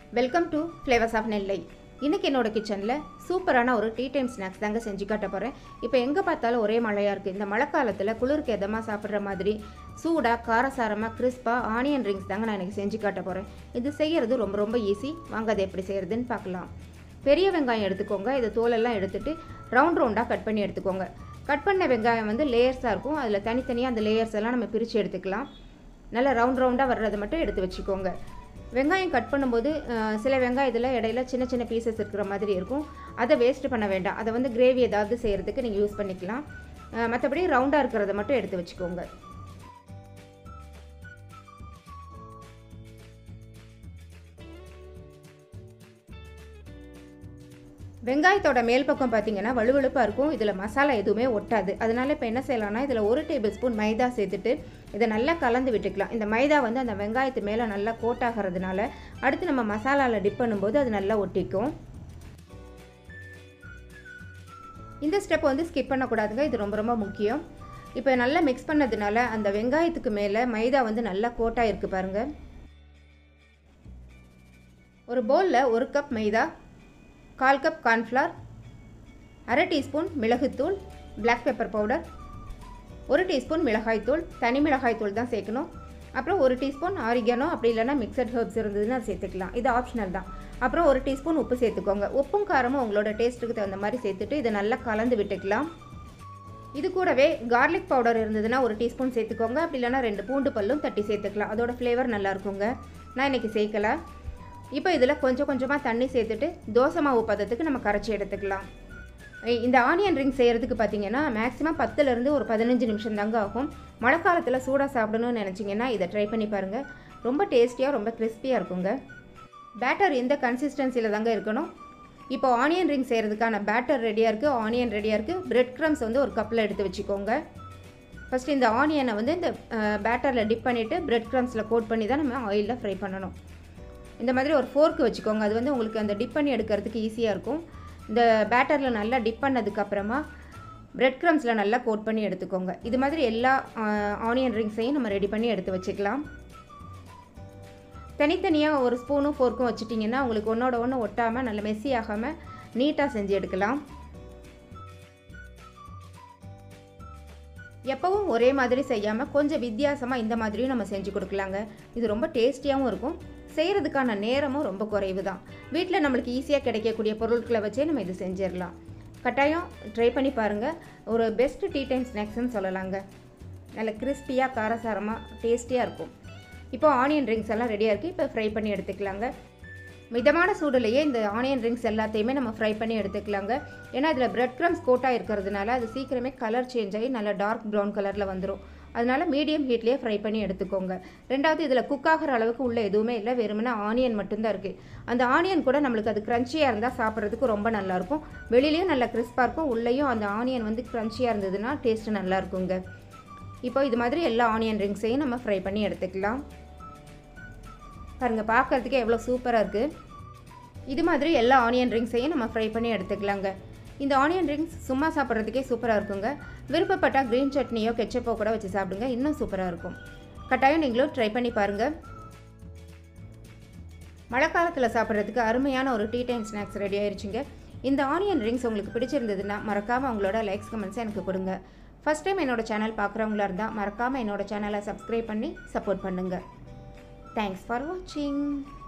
welcome to flavours of Nellai இன்றைக்கி என்னோட கிச்சனில் சூப்பரான ஒரு டீ டைம் ஸ்நாக்ஸ் தாங்க செஞ்சு காட்ட போகிறேன் இப்போ எங்கே பார்த்தாலும் ஒரே மழையாக இருக்குது இந்த மழை காலத்தில் குளிருக்கு எதமாக சாப்பிட்ற மாதிரி சூடாக காரசாரமாக கிறிஸ்பாக ஆனியன் ரிங்ஸ் தாங்க நான் எனக்கு செஞ்சு காட்ட போகிறேன் இது செய்கிறது ரொம்ப ரொம்ப ஈஸி வாங்க அதை எப்படி செய்கிறதுன்னு பார்க்கலாம் பெரிய வெங்காயம் எடுத்துக்கோங்க இது தோலெல்லாம் எடுத்துட்டு ரவுண்ட் ரவுண்டாக கட் பண்ணி எடுத்துக்கோங்க கட் பண்ண வெங்காயம் வந்து லேயர்ஸாக இருக்கும் அதில் தனித்தனியாக அந்த லேயர்ஸ் எல்லாம் நம்ம பிரித்து எடுத்துக்கலாம் நல்லா ரவுண்ட் ரவுண்டாக வர்றதை மட்டும் எடுத்து வச்சுக்கோங்க வெங்காயம் கட் பண்ணும்போது அஹ், சில வெங்காயத்தில் இடையில சின்ன சின்ன பீசஸ் இருக்கிற மாதிரி இருக்கும் அதை வேஸ்ட் பண்ண வேண்டாம் அதை வந்து கிரேவி ஏதாவது செய்கிறதுக்கு நீங்கள் யூஸ் பண்ணிக்கலாம் அஹ், மற்றபடி ரவுண்டாக இருக்கிறத மட்டும் எடுத்து வச்சுக்கோங்க வெங்காயத்தோட மேல் பக்கம் பார்த்தீங்கன்னா வலுவழுப்பாக இருக்கும் இதில் மசாலா எதுவுமே ஒட்டாது அதனால இப்போ என்ன செய்யலாம்னா இதில் ஒரு டேபிள் ஸ்பூன் மைதா சேர்த்துட்டு இதை நல்லா கலந்து விட்டுக்கலாம் இந்த மைதா வந்து அந்த வெங்காயத்து மேலே நல்லா கோட் ஆகிறதுனால அடுத்து நம்ம மசாலாவில் டிப் பண்ணும்போது அது நல்லா ஒட்டிக்கும் இந்த ஸ்டெப் வந்து ஸ்கிப் பண்ணக்கூடாதுங்க இது ரொம்ப ரொம்ப முக்கியம் இப்போ நல்லா மிக்ஸ் பண்ணதுனால அந்த வெங்காயத்துக்கு மேலே மைதா வந்து நல்லா கோட்டாக இருக்குது பாருங்கள் ஒரு பவுலில் ஒரு கப் மைதா கால் கப் கார்ன்ஃப்ளவர் அரை டீஸ்பூன் மிளகுத்தூள் பிளாக் பெப்பர் பவுடர் ஒரு டீஸ்பூன் மிளகாய்த்தூள் தனி மிளகாய்த்தூள் தான் சேர்க்கணும் அப்புறம் ஒரு டீஸ்பூன் ஆரிகானோ அப்படி இல்லைன்னா மிக்சட் ஹெர்ப்ஸ் இருந்ததுன்னா அது சேர்த்துக்கலாம் இது ஆப்ஷனல் தான் அப்புறம் ஒரு டீஸ்பூன் உப்பு சேர்த்துக்கோங்க உப்பும் காரமும் உங்களோட டேஸ்ட்டுக்கு தகுந்த மாதிரி சேர்த்துட்டு இதை நல்லா கலந்து விட்டுக்கலாம் இது கூடவே கார்லிக் பவுடர் இருந்ததுன்னா ஒரு டீஸ்பூன் சேர்த்துக்கோங்க அப்படி இல்லைன்னா ரெண்டு பூண்டு பல்லும் தட்டி சேர்த்துக்கலாம் அதோட ஃப்ளேவர் நல்லா இருக்குங்க நான் இன்றைக்கி சேர்க்கல இப்போ இதில் கொஞ்சம் கொஞ்சமாக தண்ணி சேர்த்துட்டு தோசை மாவு பதத்துக்கு நம்ம கரைச்சி எடுத்துக்கலாம் இ- இந்த ஆனியன் ரிங் செய்கிறதுக்கு பார்த்தீங்கன்னா மேக்ஸிமம் பத்துலேருந்து ஒரு பதினஞ்சு நிமிஷம் தாங்க ஆகும் மழை காலத்தில் சூடாக சாப்பிடணும்னு நினச்சிங்கன்னா இதை ட்ரை பண்ணி பாருங்கள் ரொம்ப டேஸ்டியாக ரொம்ப கிறிஸ்பியாக இருக்குங்க பேட்டர் எந்த கன்சிஸ்டன்சியில் தாங்க இருக்கணும் இப்போ ஆனியன் ரிங் செய்கிறதுக்கான பேட்டர் ரெடியாக இருக்குது ஆனியன் ரெடியாக இருக்குது பிரெட் க்ரம்ஸ் வந்து ஒரு கப்பில் எடுத்து வச்சுக்கோங்க ஃபஸ்ட்டு இந்த ஆனியனை வந்து இந்த பேட்டரில் டிப் பண்ணிவிட்டு பிரெட் க்ரம்ஸில் கோட் பண்ணி தான் நம்ம ஆயிலில் ஃப்ரை பண்ணணும் இந்த மாதிரி ஒரு ஃபோர்க்கு வச்சுக்கோங்க அது வந்து உங்களுக்கு அந்த டிப் பண்ணி எடுக்கிறதுக்கு ஈஸியாக இருக்கும் இந்த பேட்டரில் நல்லா டிப் பண்ணதுக்கப்புறமா பிரெட் க்ரம்ஸில் நல்லா கோட் பண்ணி எடுத்துக்கோங்க இது மாதிரி எல்லா ஆனியன் ரிங்ஸையும் நம்ம ரெடி பண்ணி எடுத்து வச்சுக்கலாம் தனித்தனியாக ஒரு ஸ்பூனும் ஃபோர்க்கும் வச்சுட்டிங்கன்னா உங்களுக்கு ஒன்றோட ஒன்று ஒட்டாமல் நல்ல மெஸ்ஸி ஆகாமல் நீட்டாக செஞ்சு எடுக்கலாம் எப்பவும் ஒரே மாதிரி செய்யாமல் கொஞ்சம் வித்தியாசமாக இந்த மாதிரியும் நம்ம செஞ்சு கொடுக்கலாங்க இது ரொம்ப டேஸ்டியாகவும் இருக்கும் செய்கிறதுக்கான நேரமும் ரொம்ப குறைவு தான் வீட்டில் நம்மளுக்கு ஈஸியாக கிடைக்கக்கூடிய பொருட்களை வச்சே நம்ம இது செஞ்சிடலாம் கட்டாயம் ட்ரை பண்ணி பாருங்கள் ஒரு பெஸ்ட் டீ டைம் ஸ்நாக்ஸ்னு சொல்லலாங்க நல்ல கிறிஸ்பியாக காரசாரமாக டேஸ்டியாக இருக்கும் இப்போ ஆனியன் ரிங்ஸ் எல்லாம் ரெடியாக இருக்குது இப்போ ஃப்ரை பண்ணி எடுத்துக்கலாங்க மிதமான சூடுலேயே இந்த ஆனியன் ரிங்ஸ் எல்லாத்தையுமே நம்ம ஃப்ரை பண்ணி எடுத்துக்கலாங்க ஏன்னா இதில் பிரெட் க்ரம்ஸ் கோட்டாக இருக்கிறதுனால அது சீக்கிரமே கலர் சேஞ்ச் ஆகி நல்லா டார்க் ப்ரௌன் கலரில் வந்துடும் அதனால மீடியம் ஹீட்லேயே ஃப்ரை பண்ணி எடுத்துக்கோங்க ரெண்டாவது இதில் குக் ஆகிற அளவுக்கு உள்ள எதுவுமே இல்லை வெறுமனே ஆனியன் மட்டும்தான் இருக்குது அந்த ஆனியன் கூட நம்மளுக்கு அது க்ரன்ச்சியாக இருந்தால் சாப்பிட்றதுக்கு ரொம்ப நல்லாயிருக்கும் வெளியிலையும் நல்லா கிறிஸ்பாக இருக்கும் உள்ளேயும் அந்த ஆனியன் வந்து க்ரன்ச்சியாக இருந்ததுன்னா டேஸ்ட்டு நல்லா இருக்குங்க இப்போ இது மாதிரி எல்லா ஆனியன் ரிங்ஸையும் நம்ம ஃப்ரை பண்ணி எடுத்துக்கலாம் பாருங்கள் பார்க்கறதுக்கே எவ்வளோ சூப்பராக இருக்குது இது மாதிரி எல்லா ஆனியன் ரிங்ஸையும் நம்ம ஃப்ரை பண்ணி எடுத்துக்கலாங்க இந்த ஆனியன் ரிங்ஸ் சும்மா சாப்பிட்றதுக்கே சூப்பராக இருக்குங்க விருப்பப்பட்டால் க்ரீன் சட்னியோ கெச்சப்போ கூட வச்சு சாப்பிடுங்க இன்னும் சூப்பராக இருக்கும் கட்டாயம் நீங்களும் ட்ரை பண்ணி பாருங்கள் மழை காலத்தில் சாப்பிட்றதுக்கு அருமையான ஒரு டீ டைம் ஸ்நாக்ஸ் ரெடி ஆயிருச்சுங்க இந்த ஆனியன் ரிங்ஸ் உங்களுக்கு பிடிச்சிருந்ததுன்னா மறக்காமல் உங்களோட லைக்ஸ் கமெண்ட்ஸை எனக்கு கொடுங்க ஃபஸ்ட் டைம் என்னோட சேனல் பார்க்குறவங்களா இருந்தால் மறக்காமல் என்னோட சேனலை சப்ஸ்கிரைப் பண்ணி சப்போர்ட் பண்ணுங்கள் தேங்க்ஸ் ஃபார் வாட்சிங்